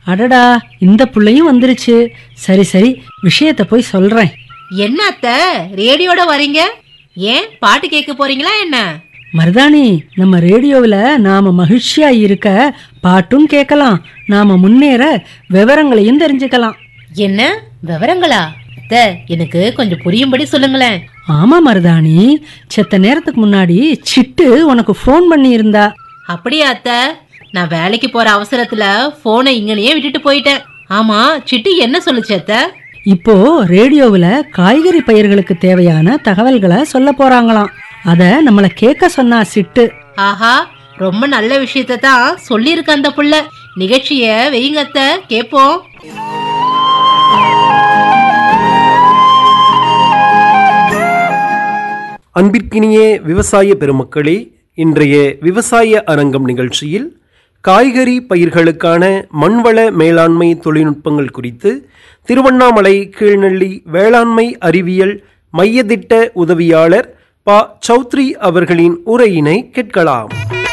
அடடா இந்த புள்ளையும் வந்துருச்சு சரி சரி விஷயத்த போய் சொல்றேன் என்ன அத்தை ரேடியோட வரீங்க ஏன் பாட்டு கேட்க போறீங்களா என்ன மருதாணி நம்ம ரேடியோவில் நாம மகிழ்ச்சியா இருக்க பாட்டும் கேட்கலாம் நாம முன்னேற விவரங்களையும் தெரிஞ்சுக்கலாம் என்ன விவரங்களா அத்தை எனக்கு கொஞ்சம் புரியும்படி சொல்லுங்களேன் ஆமா மருதாணி செத்த நேரத்துக்கு முன்னாடி சிட்டு உனக்கு ஃபோன் பண்ணி இருந்தா அப்படியா அத்தை நான் வேலைக்கு போற அவசரத்துல போனை இங்கனையே விட்டுட்டு போயிட்டேன் ஆமா சிட்டி என்ன சொல்லுச்சு அத்தை இப்போ ரேடியோவில் காய்கறி பயிர்களுக்கு தேவையான தகவல்களை சொல்ல போறாங்களாம் அத நம்மளை கேட்க சொன்னா சிட்டு ஆஹா ரொம்ப நல்ல விஷயத்த தான் சொல்லியிருக்க அந்த புள்ள நிகழ்ச்சிய வெய்யுங்க அத்தை கேப்போம் அன்பிற்கினிய விவசாய பெருமக்களே இன்றைய விவசாய அரங்கம் நிகழ்ச்சியில் காய்கறி பயிர்களுக்கான மண்வள மேலாண்மை தொழில்நுட்பங்கள் குறித்து திருவண்ணாமலை கீழ்நெல்லி வேளாண்மை அறிவியல் மையத்திட்ட உதவியாளர் ப சௌத்ரி அவர்களின் உரையினை கேட்கலாம்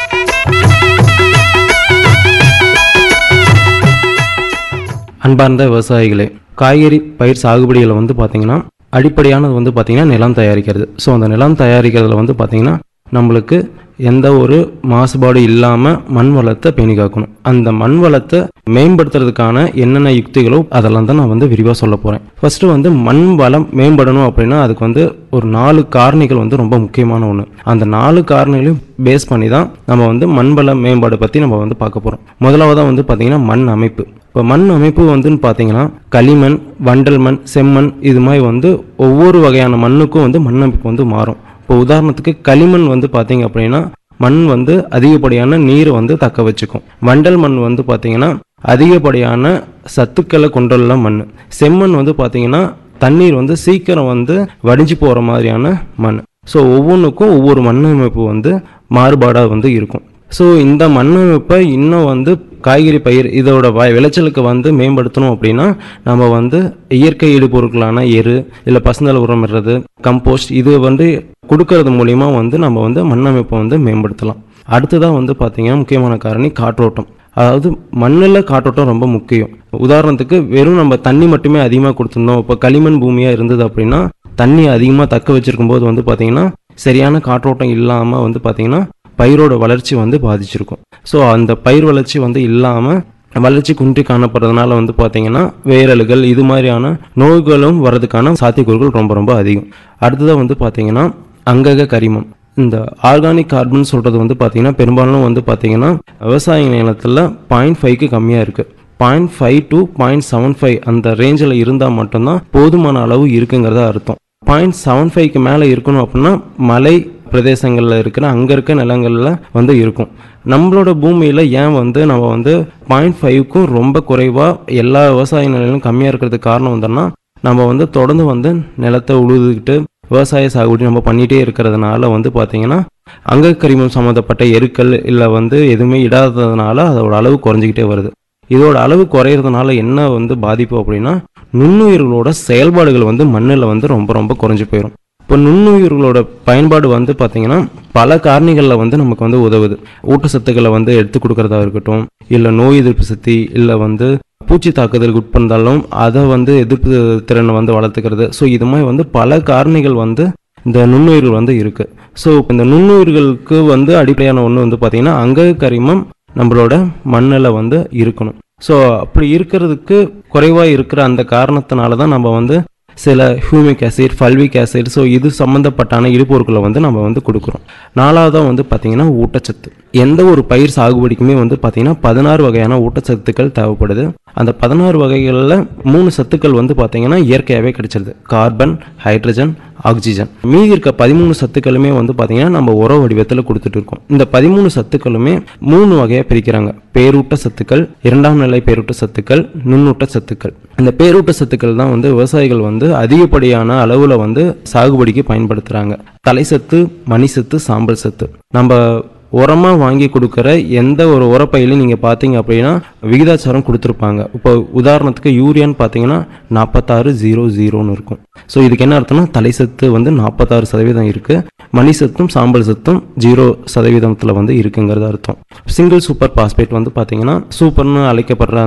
அன்பார்ந்த விவசாயிகளே காய்கறி பயிர் சாகுபடியில் வந்து பார்த்தீங்கன்னா அடிப்படையானது வந்து பார்த்தீங்கன்னா நிலம் தயாரிக்கிறது ஸோ அந்த நிலம் தயாரிக்கிறதுல வந்து பார்த்தீங்கன்னா நம்மளுக்கு எந்த ஒரு மாசுபாடு இல்லாமல் மண் வளத்தை பேணி காக்கணும் அந்த மண் வளத்தை மேம்படுத்துறதுக்கான என்னென்ன யுக்திகளோ அதெல்லாம் தான் நான் வந்து விரிவாக சொல்ல போகிறேன் ஃபர்ஸ்ட்டு வந்து மண் வளம் மேம்படணும் அப்படின்னா அதுக்கு வந்து ஒரு நாலு காரணிகள் வந்து ரொம்ப முக்கியமான ஒன்று அந்த நாலு காரணிகளையும் பேஸ் பண்ணி தான் நம்ம வந்து மண் வள மேம்பாடு பற்றி நம்ம வந்து பார்க்க போகிறோம் முதலாவதாக வந்து பார்த்தீங்கன்னா மண் அமைப்பு இப்போ மண் அமைப்பு வந்துன்னு பார்த்தீங்கன்னா களிமண் வண்டல் மண் செம்மண் இது மாதிரி வந்து ஒவ்வொரு வகையான மண்ணுக்கும் வந்து மண் அமைப்பு வந்து மாறும் இப்போ உதாரணத்துக்கு களிமண் வந்து பார்த்தீங்க அப்படின்னா மண் வந்து அதிகப்படியான நீரை வந்து தக்க வச்சுக்கும் வண்டல் மண் வந்து பார்த்தீங்கன்னா அதிகப்படியான சத்துக்களை கொண்டுள்ள மண் செம்மண் வந்து பார்த்தீங்கன்னா தண்ணீர் வந்து சீக்கிரம் வந்து வடிஞ்சு போகிற மாதிரியான மண் ஸோ ஒவ்வொன்றுக்கும் ஒவ்வொரு மண் அமைப்பு வந்து மாறுபாடாக வந்து இருக்கும் ஸோ இந்த மண் அமைப்பை இன்னும் வந்து காய்கறி பயிர் இதோட வ- விளைச்சலுக்கு வந்து மேம்படுத்தணும் அப்படின்னா நம்ம வந்து இயற்கை இடுபொருட்களான எரு இல்லை பசுந்தல் உரம் இடுறது கம்போஸ்ட் இது வந்து கொடுக்கறது மூலிமா வந்து நம்ம வந்து மண் அமைப்பை வந்து மேம்படுத்தலாம் அடுத்ததாக வந்து பார்த்தீங்கன்னா முக்கியமான காரணி காற்றோட்டம் அதாவது மண்ணில் காற்றோட்டம் ரொம்ப முக்கியம் உதாரணத்துக்கு வெறும் நம்ம தண்ணி மட்டுமே அதிகமாக கொடுத்துருந்தோம் இப்போ களிமண் பூமியாக இருந்தது அப்படின்னா தண்ணி அதிகமாக தக்க வச்சிருக்கும் போது வந்து பார்த்தீங்கன்னா சரியான காற்றோட்டம் இல்லாமல் வந்து பார்த்தீங்கன்னா பயிரோட வளர்ச்சி வந்து பாதிச்சிருக்கும் ஸோ அந்த பயிர் வளர்ச்சி வந்து இல்லாமல் வளர்ச்சி குன்றி காணப்படுறதுனால வந்து பார்த்தீங்கன்னா வேரல்கள் இது மாதிரியான நோய்களும் வர்றதுக்கான சாத்தியக்கூறுகள் ரொம்ப ரொம்ப அதிகம் அடுத்ததாக வந்து பார்த்தீங்கன்னா அங்கக கரிமம் இந்த ஆர்கானிக் கார்பன் சொல்கிறது வந்து பார்த்தீங்கன்னா பெரும்பாலும் வந்து பார்த்தீங்கன்னா விவசாய நிலத்தில் பாயிண்ட் ஃபைவ்க்கு கம்மியாக இருக்குது point five to point seven five அந்த ரேஞ்சில் இருந்தால் மட்டும்தான் போதுமான அளவு இருக்குங்கிறத அர்த்தம் பாயிண்ட் செவன் ஃபைவ்க்கு மேலே இருக்கணும் அப்படின்னா மலை பிரதேசங்களில் இருக்கிற அங்கே இருக்க நிலங்களில் வந்து இருக்கும் நம்மளோட பூமியில் ஏன் வந்து நம்ம வந்து பாயிண்ட் ஃபைவ்க்கும் ரொம்ப குறைவாக எல்லா விவசாய நிலையிலும் கம்மியாக இருக்கிறதுக்கு காரணம் வந்தோம்னா நம்ம வந்து தொடர்ந்து வந்து நிலத்தை உழுதுகிட்டு விவசாய சாகுபடி நம்ம பண்ணிகிட்டே இருக்கிறதுனால வந்து பார்த்திங்கன்னா அங்கக்கரிமம் சம்மந்தப்பட்ட எருக்கள் இல்லை வந்து எதுவுமே இடாததுனால அதோட அளவு குறைஞ்சிக்கிட்டே வருது இதோட அளவு குறையிறதுனால என்ன வந்து பாதிப்பு அப்படின்னா நுண்ணுயிர்களோட செயல்பாடுகள் வந்து மண்ணில் வந்து ரொம்ப ரொம்ப குறைஞ்சு போயிடும் இப்போ நுண்ணுயிர்களோட பயன்பாடு வந்து பார்த்தீங்கன்னா பல காரணிகளில் வந்து நமக்கு வந்து உதவுது ஊட்டச்சத்துக்களை வந்து எடுத்து கொடுக்கறதா இருக்கட்டும் இல்லை நோய் எதிர்ப்பு சக்தி இல்லை வந்து பூச்சி தாக்குதலுக்கு உட்படுந்தாலும் அதை வந்து எதிர்ப்பு திறனை வந்து வளர்த்துக்கிறது ஸோ இது மாதிரி வந்து பல காரணிகள் வந்து இந்த நுண்ணுயிர்கள் வந்து இருக்கு ஸோ இந்த நுண்ணுயிர்களுக்கு வந்து அடிப்படையான ஒன்று வந்து பார்த்தீங்கன்னா அங்க கரிமம் நம்மளோட மண்ணில் வந்து இருக்கணும் ஸோ அப்படி இருக்கிறதுக்கு குறைவாக இருக்கிற அந்த காரணத்தினால தான் நம்ம வந்து சில humic acid fulvic acid so இது சம்மந்தப்பட்டான இடுபொருட்களை வந்து நம்ம வந்து கொடுக்குறோம் நாலாவதாக வந்து பார்த்திங்கன்னா ஊட்டச்சத்து எந்த ஒரு பயிர் சாகுபடிக்குமே வந்து பார்த்திங்கன்னா பதினாறு வகையான ஊட்டச்சத்துக்கள் தேவைப்படுது அந்த பதினாறு வகைகளில் மூணு சத்துக்கள் வந்து பார்த்திங்கன்னா இயற்கையாகவே கிடைச்சிருது கார்பன் ஹைட்ரஜன் ஆக்சிஜன் மீதி இருக்க பதிமூணு சத்துக்களுமே வந்து பார்த்திங்கன்னா நம்ம உர வடிவத்தில் கொடுத்துட்டு இருக்கோம் இந்த பதிமூணு சத்துக்களுமே மூணு வகையாக பிரிக்கிறாங்க பேரூட்ட சத்துக்கள் இரண்டாம் நிலை பேரூட்ட சத்துக்கள் நுண்ணூட்ட சத்துக்கள் இந்த பேரூட்ட சத்துக்கள் தான் வந்து விவசாயிகள் வந்து அதிகப்படியான அளவில் வந்து சாகுபடிக்கு பயன்படுத்துகிறாங்க தலைசத்து மணிசத்து சாம்பல் சத்து நம்ம உரமாக வாங்கி கொடுக்குற எந்த ஒரு உரப்பையிலையும் நீங்கள் பார்த்தீங்க அப்படின்னா விகிதாச்சாரம் கொடுத்துருப்பாங்க இப்போ உதாரணத்துக்கு யூரியான்னு பார்த்தீங்கன்னா நாற்பத்தாறு ஜீரோ ஜீரோன்னு இருக்கும் ஸோ இதுக்கு என்ன அர்த்தம்னா தலைசத்து வந்து நாற்பத்தாறு சதவீதம் இருக்குது மணிசத்தும் சாம்பல் சத்தும் ஜீரோ சதவீதத்தில் வந்து இருக்குங்கிறது அர்த்தம் சிங்கிள் சூப்பர் பாஸ்பேட் வந்து பார்த்தீங்கன்னா சூப்பர்னு அழைக்கப்படுற